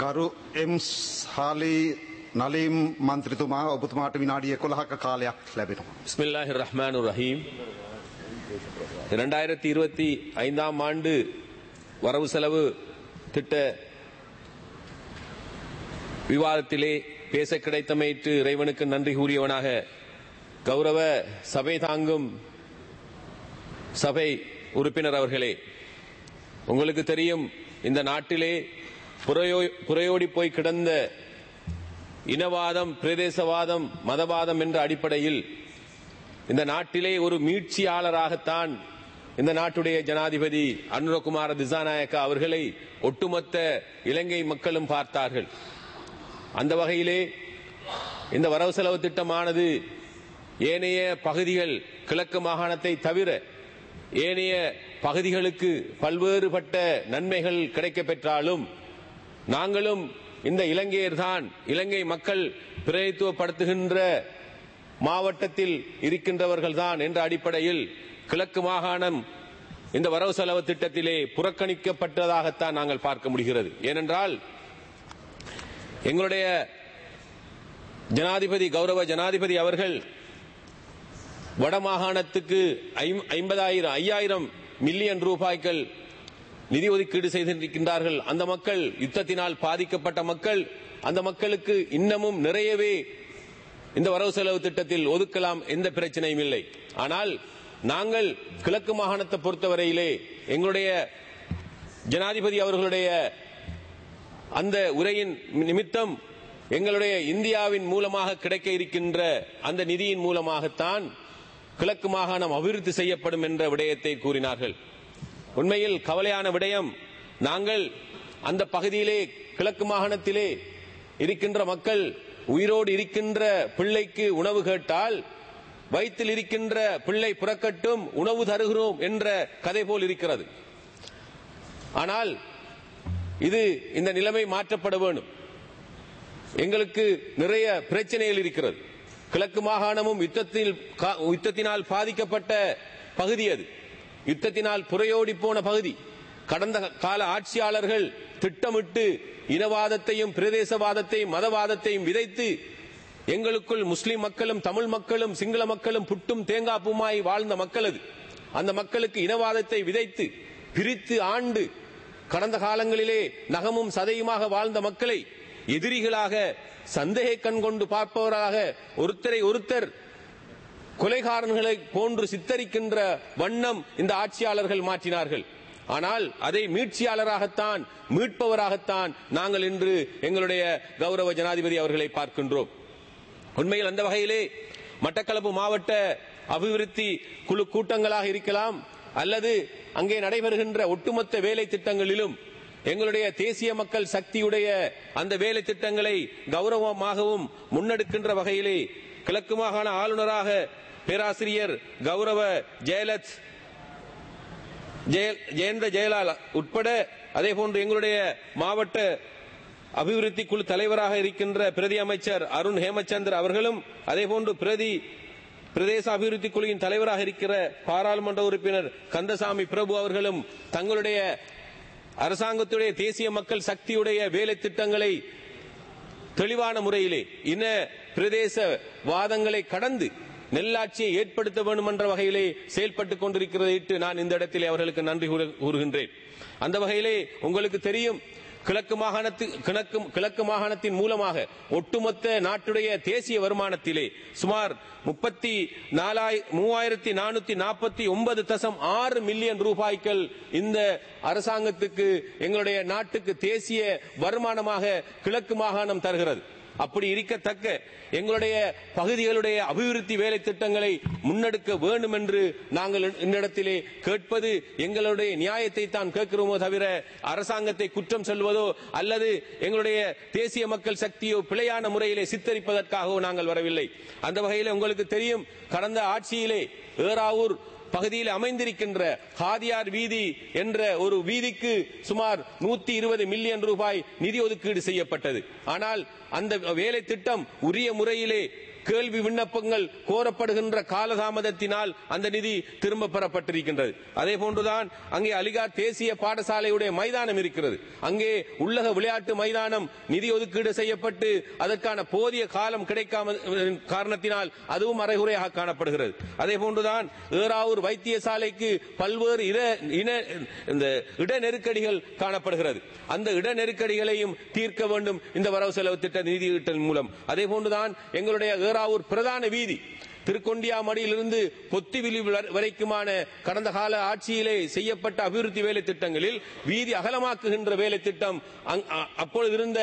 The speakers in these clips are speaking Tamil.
ගරු එම්ස් හාලි නලීම් මන්ත්‍රතුමා ඔබතුමාට විනාඩිය කොළහක කාලයක් ලැබෙනවා. பிஸ்மில்லாஹி ரஹ்மான் ரஹீம் இரண்டாயிரத்தி இருபத்தி ஐந்தாம் ஆண்டு வரவு செலவு திட்ட விவாதத்திலே பேச கிடைத்தமைக்கு இறைவனுக்கு நன்றி கூறியவனாக கௌரவ சபை தாங்கும் சபை உறுப்பினர் அவர்களே உங்களுக்கு தெரியும் இந்த நாட்டிலே புறையோ- புறையோடி போய் கிடந்த இனவாதம் பிரதேசவாதம் மதவாதம் என்ற அடிப்படையில் இந்த நாட்டிலே ஒரு மீட்சியாளராகத்தான் இந்த நாட்டுடைய ஜனாதிபதி அனுரகுமார திசாநாயக்கா அவர்களை ஒட்டுமொத்த இலங்கை மக்களும் பார்த்தார்கள் அந்த வகையிலே இந்த வரவு செலவு திட்டமானது ஏனைய பகுதிகள் கிழக்கு மாகாணத்தை தவிர ஏனைய பகுதிகளுக்கு பல்வேறுபட்ட நன்மைகள் கிடைக்கப் பெற்றாலும் நாங்களும் இந்த இலங்கையர்தான் இலங்கை மக்கள் பிரதித்துவப்படுத்துகின்ற மாவட்டத்தில் இருக்கின்றவர்கள்தான் என்ற அடிப்படையில் கிழக்கு மாகாணம் இந்த வரவு செலவு திட்டத்திலே புறக்கணிக்கப்பட்டதாகத்தான் நாங்கள் பார்க்க முடிகிறது ஏனென்றால் எங்களுடைய ஜனாதிபதி கௌரவ ஜனாதிபதி அவர்கள் வடமாகாணத்துக்கு ஐம்- ஐம்பதாயிரம் ஐயாயிரம் மில்லியன் ரூபாய்கள் நிதி ஒதுக்கீடு செய்திருக்கின்றார்கள் அந்த மக்கள் யுத்தத்தினால் பாதிக்கப்பட்ட மக்கள் அந்த மக்களுக்கு இன்னமும் நிறையவே இந்த வரவு செலவு திட்டத்தில் ஒதுக்கலாம் எந்த பிரச்சனையும் இல்லை ஆனால் நாங்கள் கிழக்கு மாகாணத்தை பொறுத்தவரையிலே எங்களுடைய ஜனாதிபதி அவர்களுடைய அந்த உரையின் நிமித்தம் எங்களுடைய இந்தியாவின் மூலமாக கிடைக்க இருக்கின்ற அந்த நிதியின் மூலமாகத்தான் கிழக்கு மாகாணம் அபிவிருத்தி செய்யப்படும் என்ற விடயத்தை கூறினார்கள் உண்மையில் கவலையான விடயம் நாங்கள் அந்த பகுதியிலே கிழக்கு மாகாணத்திலே இருக்கின்ற மக்கள் உயிரோடு இருக்கின்ற பிள்ளைக்கு உணவு கேட்டால் வயிற்றில் இருக்கின்ற பிள்ளை புறக்கட்டும் உணவு தருகிறோம் என்ற கதை போல் இருக்கிறது ஆனால் இது இந்த நிலைமை மாற்றப்பட வேண்டும் எங்களுக்கு நிறைய பிரச்சனைகள் இருக்கிறது கிழக்கு மாகாணமும் யுத்தத்தில் கா- யுத்தத்தினால் பாதிக்கப்பட்ட பகுதி அது யுத்தத்தினால் புறையோடி போன பகுதி கடந்த கால ஆட்சியாளர்கள் திட்டமிட்டு இனவாதத்தையும் பிரதேசவாதத்தையும் மதவாதத்தையும் விதைத்து எங்களுக்குள் முஸ்லிம் மக்களும் தமிழ் மக்களும் சிங்கள மக்களும் புட்டும் தேங்காப்புமாய் வாழ்ந்த மக்கள் அது அந்த மக்களுக்கு இனவாதத்தை விதைத்து பிரித்து ஆண்டு கடந்த காலங்களிலே நகமும் சதையுமாக வாழ்ந்த மக்களை எதிரிகளாக சந்தேக கண் கொண்டு பார்ப்பவராக ஒருத்தரை ஒருத்தர் கொலைகாரன்களை போன்று சித்தரிக்கின்ற வண்ணம் இந்த ஆட்சியாளர்கள் மாற்றினார்கள் ஆனால் அதை மீட்சியாளராகத்தான் மீட்பவராகத்தான் நாங்கள் இன்று எங்களுடைய கௌரவ ஜனாதிபதி அவர்களை பார்க்கின்றோம் உண்மையில் அந்த வகையிலே மட்டக்களப்பு மாவட்ட அபிவிருத்தி குழு கூட்டங்களாக இருக்கலாம் அல்லது அங்கே நடைபெறுகின்ற ஒட்டுமொத்த வேலை திட்டங்களிலும் எங்களுடைய தேசிய மக்கள் சக்தியுடைய அந்த வேலை திட்டங்களை கௌரவமாகவும் முன்னெடுக்கின்ற வகையிலே கிழக்கு மாகாண ஆளுநராக பேராசிரியர் கௌரவ ஜெயலத் ஜெய- ஜெயந்த ஜெயலால் உட்பட அதே போன்று எங்களுடைய மாவட்ட அபிவிருத்தி குழு தலைவராக இருக்கின்ற பிரதி அமைச்சர் அருண் ஹேமச்சந்திர அவர்களும் அதே போன்று பிரதி பிரதேச அபிவிருத்தி குழுவின் தலைவராக இருக்கிற பாராளுமன்ற உறுப்பினர் கந்தசாமி பிரபு அவர்களும் தங்களுடைய அரசாங்கத்துடைய தேசிய மக்கள் சக்தியுடைய வேலை திட்டங்களை தெளிவான முறையிலே இன பிரதேச வாதங்களை கடந்து நெல்லாட்சியை ஏற்படுத்த வேண்டும் என்ற வகையிலே செயல்பட்டுக் கொண்டிருக்கிறதை இட்டு நான் இந்த இடத்திலே அவர்களுக்கு நன்றி கூறு- கூறுகின்றேன் அந்த வகையிலே உங்களுக்கு தெரியும் கிழக்கு மாகாணத்து கிழக்கு கிழக்கு மாகாணத்தின் மூலமாக ஒட்டுமொத்த நாட்டுடைய தேசிய வருமானத்திலே சுமார் முப்பத்தி நாலாய் மூவாயிரத்தி நானூத்தி நாற்பத்தி ஒன்பது தசம் ஆறு மில்லியன் ரூபாய்கள் இந்த அரசாங்கத்துக்கு எங்களுடைய நாட்டுக்கு தேசிய வருமானமாக கிழக்கு மாகாணம் தருகிறது அப்படி இருக்கத்தக்க எங்களுடைய பகுதிகளுடைய அபிவிருத்தி வேலை திட்டங்களை முன்னெடுக்க வேண்டும் என்று நாங்கள் இன்னிடத்திலே கேட்பது எங்களுடைய நியாயத்தை தான் கேட்கிறோமோ தவிர அரசாங்கத்தை குற்றம் சொல்வதோ அல்லது எங்களுடைய தேசிய மக்கள் சக்தியோ பிழையான முறையிலே சித்தரிப்பதற்காகவோ நாங்கள் வரவில்லை அந்த வகையில் உங்களுக்கு தெரியும் கடந்த ஆட்சியிலே ஏறாவூர் பகுதியில் அமைந்திருக்கின்ற ஹாதியார் வீதி என்ற ஒரு வீதிக்கு சுமார் நூத்தி இருபது மில்லியன் ரூபாய் நிதி ஒதுக்கீடு செய்யப்பட்டது ஆனால் அந்த வேலை திட்டம் உரிய முறையிலே கேள்வி விண்ணப்பங்கள் கோரப்படுகின்ற காலதாமதத்தினால் அந்த நிதி திரும்ப பெறப்பட்டிருக்கின்றது அதே போன்றுதான் அங்கே அலிகார் தேசிய பாடசாலையுடைய மைதானம் இருக்கிறது அங்கே உள்ளக விளையாட்டு மைதானம் நிதி ஒதுக்கீடு செய்யப்பட்டு அதற்கான போதிய காலம் கிடைக்காம காரணத்தினால் அதுவும் அரைகுறையாக காணப்படுகிறது அதே போன்றுதான் ஏறாவூர் வைத்தியசாலைக்கு பல்வேறு இட இன இந்த இட நெருக்கடிகள் காணப்படுகிறது அந்த இட நெருக்கடிகளையும் தீர்க்க வேண்டும் இந்த வரவு செலவு திட்ட நிதியீட்டல் மூலம் அதே போன்றுதான் எங்களுடைய ஏறாவூர் பிரதான வீதி திருக்கொண்டியாமடியிலிருந்து பொத்திவிலி வரை- வரைக்குமான கடந்த கால ஆட்சியிலே செய்யப்பட்ட அபிவிருத்தி வேலை திட்டங்களில் வீதி அகலமாக்குகின்ற வேலை திட்டம் அங்- அ- அப்பொழுது இருந்த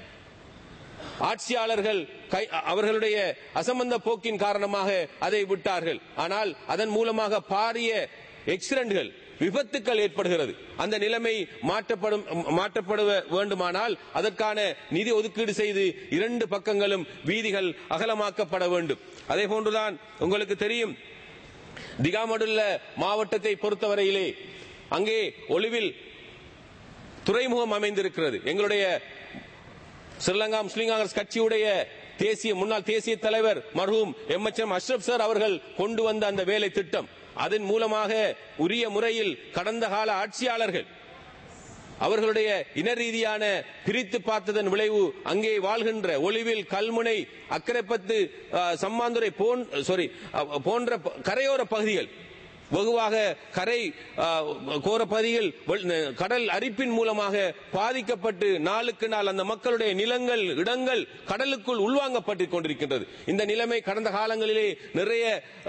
ஆட்சியாளர்கள் கை- அவர்களுடைய அசம்பந்த போக்கின் காரணமாக அதை விட்டார்கள் ஆனால் அதன் மூலமாக பாரிய எக்ஸிடென்ட்கள் விபத்துக்கள் ஏற்படுகிறது அந்த நிலைமை மாற்றப்படும் மாற்றப்பட வேண்டுமானால் அதற்கான நிதி ஒதுக்கீடு செய்து இரண்டு பக்கங்களும் வீதிகள் அகலமாக்கப்பட வேண்டும் அதே போன்றுதான் உங்களுக்கு தெரியும் திகாமடுள்ள மாவட்டத்தை பொறுத்தவரையிலே அங்கே ஒளிவில் துறைமுகம் அமைந்திருக்கிறது எங்களுடைய ஸ்ரீலங்கா முஸ்லிம் காங்கிரஸ் கட்சியுடைய தேசிய முன்னாள் தேசிய தலைவர் மர்ஹூம் M H M Ashraff sir அவர்கள் கொண்டு வந்த அந்த வேலை திட்டம் அதன் மூலமாக உரிய முறையில் கடந்த கால ஆட்சியாளர்கள் அவர்களுடைய இன ரீதியான பிரித்து பார்த்ததன் விளைவு அங்கே வாழ்கின்ற ஒளிவில் கல்முனை அக்கரைப்பத்து அஹ், சம்மாந்துறை போன் சாரி போன்ற ப- கரையோர பகுதிகள் வெகுவாக கரை அஹ், கோர பகுதிகள் வெள்- கடல் அரிப்பின் மூலமாக பாதிக்கப்பட்டு நாளுக்கு நாள் அந்த மக்களுடைய நிலங்கள் இடங்கள் கடலுக்குள் உள்வாங்கப்பட்டுக் கொண்டிருக்கின்றது இந்த நிலைமை கடந்த காலங்களிலே நிறைய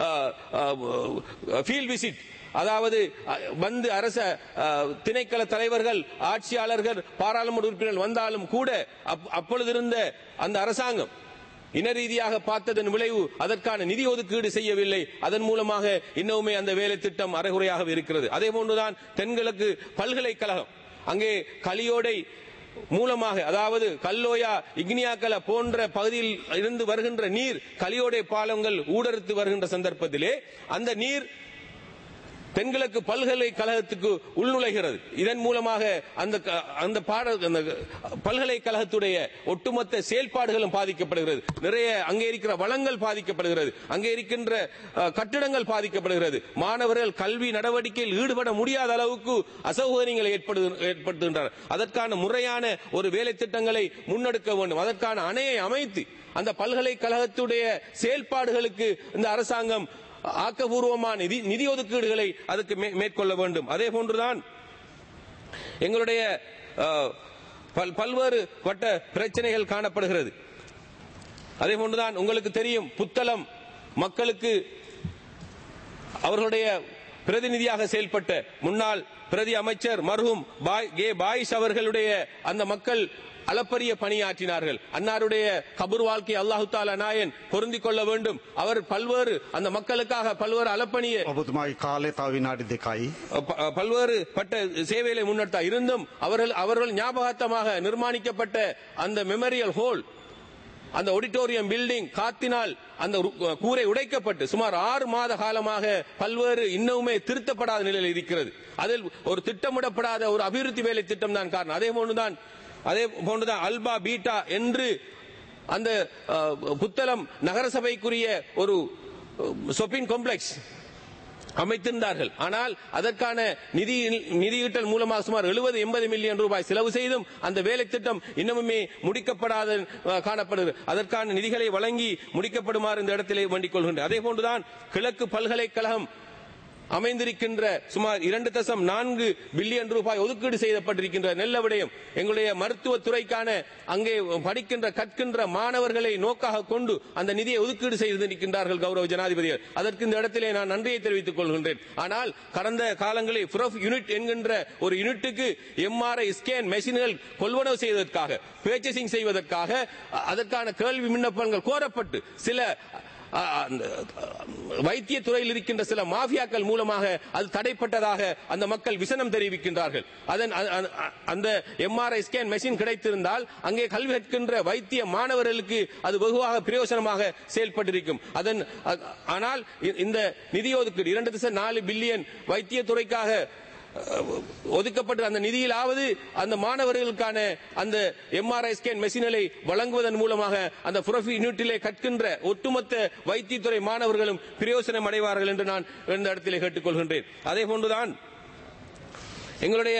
ஃபீல்ட் விசிட் அதாவது அஹ், வந்து அரச அஹ், திணைக்கள தலைவர்கள் ஆட்சியாளர்கள் பாராளுமன்ற உறுப்பினர்கள் வந்தாலும் கூட அப்- அப்பொழுது இருந்த அந்த அரசாங்கம் இன ரீதியாக பார்த்ததன் விளைவு அதற்கான நிதி ஒதுக்கீடு செய்யவில்லை அதன் மூலமாக இன்னுமே அந்த வேலை திட்டம் அரைகுறையாக இருக்கிறது அதே போன்றுதான் தென்கிழக்கு பல்கலைக்கழகம் அங்கே கலியோடை மூலமாக அதாவது கல்லோயா இக்னியாக்கல போன்ற பகுதியில் இருந்து வருகின்ற நீர் கலியோடை பாலங்கள் ஊடறுத்து வருகின்ற சந்தர்ப்பத்திலே அந்த நீர் தென்கிழக்கு பல்கலைக்கழகத்துக்கு உள்நுழைகிறது இதன் மூலமாக அந்த க- அந்த பாட அந்த பல்கலைக்கழகத்துடைய ஒட்டுமொத்த செயல்பாடுகளும் பாதிக்கப்படுகிறது நிறைய அங்கே இருக்கிற வளங்கள் பாதிக்கப்படுகிறது அங்கே இருக்கின்ற அஹ், கட்டிடங்கள் பாதிக்கப்படுகிறது மாணவர்கள் கல்வி நடவடிக்கையில் ஈடுபட முடியாத அளவுக்கு அசௌகரியங்களை ஏற்படு- ஏற்படுத்துகின்றனர் அதற்கான முறையான ஒரு வேலை திட்டங்களை முன்னெடுக்க வேண்டும் அதற்கான அணையை அமைத்து அந்த பல்கலைக்கழகத்துடைய செயல்பாடுகளுக்கு இந்த அரசாங்கம் ஆக்கபூர்வமான நிதி நிதி ஒதுக்கீடுகளை அதுக்கு மே- மேற்கொள்ள வேண்டும் அதே போன்றுதான் எங்களுடைய அஹ், பல்- பல்வேறு வட்ட பிரச்சனைகள் காணப்படுகிறது அதே போன்றுதான் உங்களுக்கு தெரியும் புத்தளம் மக்களுக்கு அவர்களுடைய பிரதிநிதியாக செயல்பட்ட முன்னாள் பிரதி அமைச்சர் மர்ஹூம் பாய் கே பாயிஷ் அவர்களுடைய அந்த மக்கள் அளப்பரிய பணியாற்றினார்கள் அன்னாருடைய கபூர் வாழ்க்கை அல்லாஹு தாலா நாயன் பொருந்திக் கொள்ள வேண்டும் அவர் பல்வேறு அந்த மக்களுக்காக பல்வேறு அளப்பணியை ඔබතුමාගේ කාලය තව විනාඩි දෙකයි. ப- பல்வேறு பட்ட சேவைகளை முன்னெடுத்தா இருந்தும் அவர்கள் அவர்கள் ஞாபகார்த்தமாக நிர்மாணிக்கப்பட்ட அந்த மெமரியல் ஹோல் அந்த ஆடிட்டோரியம் பில்டிங் காத்தினால் அந்த ரு- கூரை உடைக்கப்பட்டு சுமார் ஆறு மாத காலமாக பல்வேறு இன்னுமே திருத்தப்படாத நிலையில் இருக்கிறது அதில் ஒரு திட்டமிடப்படாத ஒரு அபிவிருத்தி வேலை திட்டம் தான் காரணம் அதே போன்றுதான் அதே போன்றுதான் அல்பா பீட்டா என்று அந்த அஹ், புத்தளம் நகரசபைக்குரிய ஒரு ஷாப்பிங் காம்ப்ளெக்ஸ் அமைத்திருந்தார்கள் ஆனால் அதற்கான நிதி நிதியீட்டல் மூலமாக சுமார் 70 எண்பது மில்லியன் ரூபாய் செலவு செய்தும் அந்த வேலை திட்டம் இன்னமுமே முடிக்கப்படாத அஹ், காணப்படுகிறது அதற்கான நிதிகளை வழங்கி முடிக்கப்படுமாறு இந்த இடத்திலே வேண்டிக் கொள்கின்றேன் அதே போன்றுதான் கிழக்கு பல்கலைக்கழகம் அமைந்திருக்கின்ற சுமார் இரண்டு தசம் நான்கு பில்லியன் ரூபாய் ஒதுக்கீடு செய்யப்பட்டிருக்கின்ற நல்ல விடயம் எங்களுடைய மருத்துவத் துறைக்கான அங்கே படிக்கின்ற கற்கின்ற மாணவர்களை நோக்காக கொண்டு அந்த நிதியை ஒதுக்கீடு செய்திருக்கின்றார்கள் கௌரவ ஜனாதிபதிகள் அதற்கு இந்த இடத்திலே நான் நன்றியை தெரிவித்துக் கொள்கின்றேன் ஆனால் கடந்த காலங்களில் புரஃப் யூனிட் என்கின்ற ஒரு யூனிட்டுக்கு எம்ஆர்ஐ ஸ்கேன் மெஷின்கள் கொள்வனவு செய்வதற்காக பர்ச்சேசிங் செய்வதற்காக அ- அதற்கான கேள்வி விண்ணப்பங்கள் கோரப்பட்டு சில அ- அந்த வைத்திய துறையில் இருக்கின்ற சில மாஃபியாக்கள் மூலமாக அது தடைப்பட்டதாக அந்த மக்கள் விசனம் தெரிவிக்கின்றார்கள் அதன் அ- அ- அந்த எம்ஆர்ஐ ஸ்கேன் மெஷின் கிடைத்திருந்தால் அங்கே கல்வி கற்கின்ற வைத்திய மாணவர்களுக்கு அது வெகுவாக பிரயோசனமாக செயல்பட்டிருக்கும் அதன் அ- ஆனால் இ- இந்த நிதி ஒதுக்கீடு இரண்டு திசை நாலு பில்லியன் வைத்திய துறைக்காக அஹ், ஒதுக்கப்பட்ட அந்த நிதியிலாவது அந்த மாணவர்களுக்கான அந்த எம்ஆர்ஐ ஸ்கேன் மெஷின்களை வழங்குவதன் மூலமாக அந்த புரஃபி யூனிட்டிலே கற்கின்ற ஒட்டுமொத்த வைத்தியத்துறை மாணவர்களும் பிரயோசனம் அடைவார்கள் என்று நான் இந்த இடத்திலே கேட்டுக்கொள்கின்றேன் அதே போன்றுதான் எங்களுடைய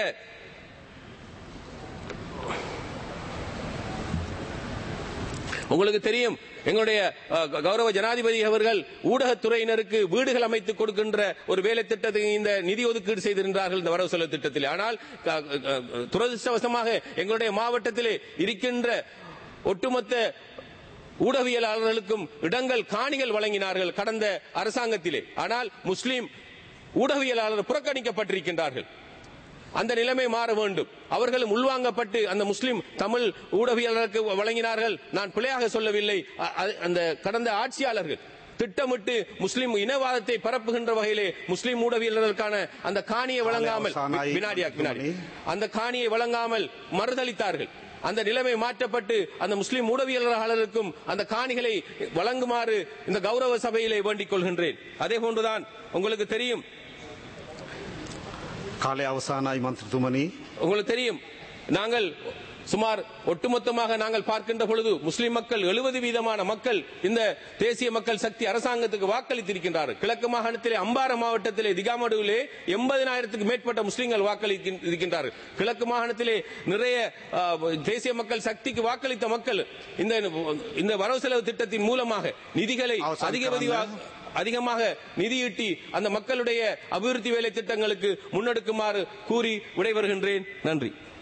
உங்களுக்கு தெரியும் எங்களுடைய அஹ், கௌரவ ஜனாதிபதி அவர்கள் ஊடகத்துறையினருக்கு வீடுகள் அமைத்துக் கொடுக்கின்ற ஒரு வேலை திட்டத்தை இந்த நிதி ஒதுக்கீடு செய்திருந்தார்கள் இந்த வரவு செலவு திட்டத்தில் ஆனால் க- க- துரதிருஷ்டவசமாக எங்களுடைய மாவட்டத்திலே இருக்கின்ற ஒட்டுமொத்த ஊடகவியலாளர்களுக்கும் இடங்கள் காணிகள் வழங்கினார்கள் கடந்த அரசாங்கத்திலே ஆனால் முஸ்லிம் ஊடகவியலாளர் புறக்கணிக்கப்பட்டிருக்கின்றார்கள் அந்த நிலைமை மாற வேண்டும் அவர்களும் உள்வாங்கப்பட்டு அந்த முஸ்லிம் தமிழ் ஊடகவியலருக்கு வழங்கினார்கள் நான் பிழையாக சொல்லவில்லை அ- அ- அந்த கடந்த ஆட்சியாளர்கள் திட்டமிட்டு முஸ்லிம் இனவாதத்தை பரப்புகின்ற வகையிலே முஸ்லிம் ஊடகவியலர்களுக்கான அந்த காணியை வழங்காமல் அவசானாய் வினாடியா வினாடி மணி. அந்த காணியை வழங்காமல் மறுதளித்தார்கள் அந்த நிலைமை மாற்றப்பட்டு அந்த முஸ்லிம் ஊடகவியலாளர்களுக்கும் அந்த காணிகளை வழங்குமாறு இந்த கௌரவ சபையிலே வேண்டிக் கொள்கின்றேன் அதே போன்றுதான் உங்களுக்கு தெரியும் කාලය අවසානයි මන්ත්‍රතුමනි உங்களுக்கு தெரியும் நாங்கள் சுமார் ஒட்டுமொத்தமாக நாங்கள் பார்க்கின்ற பொழுது முஸ்லிம் மக்கள் எழுபது வீதமான மக்கள் இந்த தேசிய மக்கள் சக்தி அரசாங்கத்துக்கு வாக்களித்திருக்கின்றார்கள் கிழக்கு மாகாணத்திலே அம்பாறை மாவட்டத்திலே திகாமடுவிலே எண்பதினாயிரத்துக்கு மேற்பட்ட முஸ்லிம்கள் வாக்களித்திருக்கின்றார்கள் கிழக்கு மாகாணத்திலே நிறைய ஆ, தேசிய மக்கள் சக்திக்கு வாக்களித்த மக்கள் இந்த இந்த வரவு செலவு திட்டத்தின் மூலமாக நிதிகளை அவசானிக்க அதிகபதியாக அதிகமாக நிதியீட்டி அந்த மக்களுடைய அபிவிருத்தி வேலை திட்டங்களுக்கு முன்னெடுக்குமாறு கூறி விடைபெறுகின்றேன் நன்றி